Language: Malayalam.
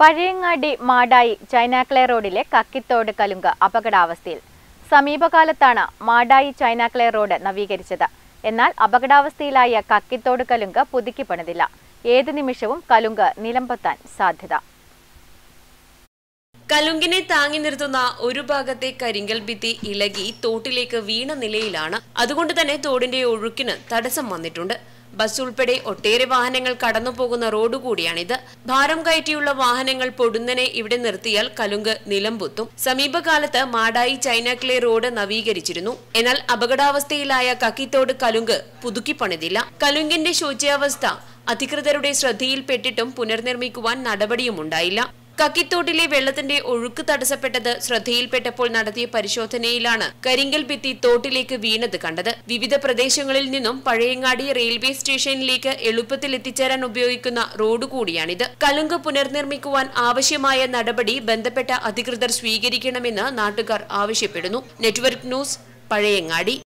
പഴയങ്ങാടി മാടായി ചൈനാക്ലേ റോഡിലെ കക്കിത്തോട് കലുങ്ക് അപകടാവസ്ഥയിൽ സമീപകാലത്താണ് മാടായി ചൈനാക്ലേ റോഡ് നവീകരിച്ചത് എന്നാൽ അപകടാവസ്ഥയിലായ കക്കിത്തോട് കലുങ്ക് പുതുക്കി പണിതില്ല ഏത് നിമിഷവും കലുങ്ക് നിലംപൊത്താൻ സാധ്യത കലുങ്കിനെ താങ്ങി നിർത്തുന്ന ഒരു ഭാഗത്തെ കരിങ്കൽ ഭിത്തി ഇളകി തോട്ടിലേക്ക് വീണ നിലയിലാണ് അതുകൊണ്ട് തന്നെ തോടിന്റെ ഒഴുക്കിന് തടസ്സം വന്നിട്ടുണ്ട് ബസ് ഉൾപ്പെടെ ഒട്ടേറെ വാഹനങ്ങൾ കടന്നുപോകുന്ന റോഡ് കൂടിയാണിത് ഭാരം കയറ്റിയുള്ള വാഹനങ്ങൾ പൊടുന്നനെ ഇവിടെ നിർത്തിയാൽ കലുങ്ക് നിലംപൊത്തും സമീപകാലത്ത് മാടായി ചൈനാക്ലേ റോഡ് നവീകരിച്ചിരുന്നു എന്നാൽ അപകടാവസ്ഥയിലായ കക്കിത്തോട് കലുങ്ക് പുതുക്കി പണിതില്ല കലുങ്കിന്റെ ശോച്യാവസ്ഥ അധികൃതരുടെ ശ്രദ്ധയിൽപ്പെട്ടിട്ടും പുനർനിർമ്മിക്കുവാൻ നടപടിയുമുണ്ടായില്ല കക്കിത്തോട്ടിലെ വെള്ളത്തിന്റെ ഒഴുക്ക് തടസ്സപ്പെട്ടത് ശ്രദ്ധയിൽപ്പെട്ടപ്പോൾ നടത്തിയ പരിശോധനയിലാണ് കരിങ്കൽ ഭിത്തി തോട്ടിലേക്ക് വീണത് കണ്ടത് വിവിധ പ്രദേശങ്ങളിൽ നിന്നും പഴയങ്ങാടി റെയിൽവേ സ്റ്റേഷനിലേക്ക് എളുപ്പത്തിൽ എത്തിച്ചേരാൻ ഉപയോഗിക്കുന്ന റോഡ് കൂടിയാണിത് കലുങ്ക് പുനർനിർമ്മിക്കുവാൻ ആവശ്യമായ നടപടി ബന്ധപ്പെട്ട അധികൃതർ സ്വീകരിക്കണമെന്ന് നാട്ടുകാർ ആവശ്യപ്പെടുന്നു നെറ്റ്വർക്ക് ന്യൂസ് പഴയങ്ങാടി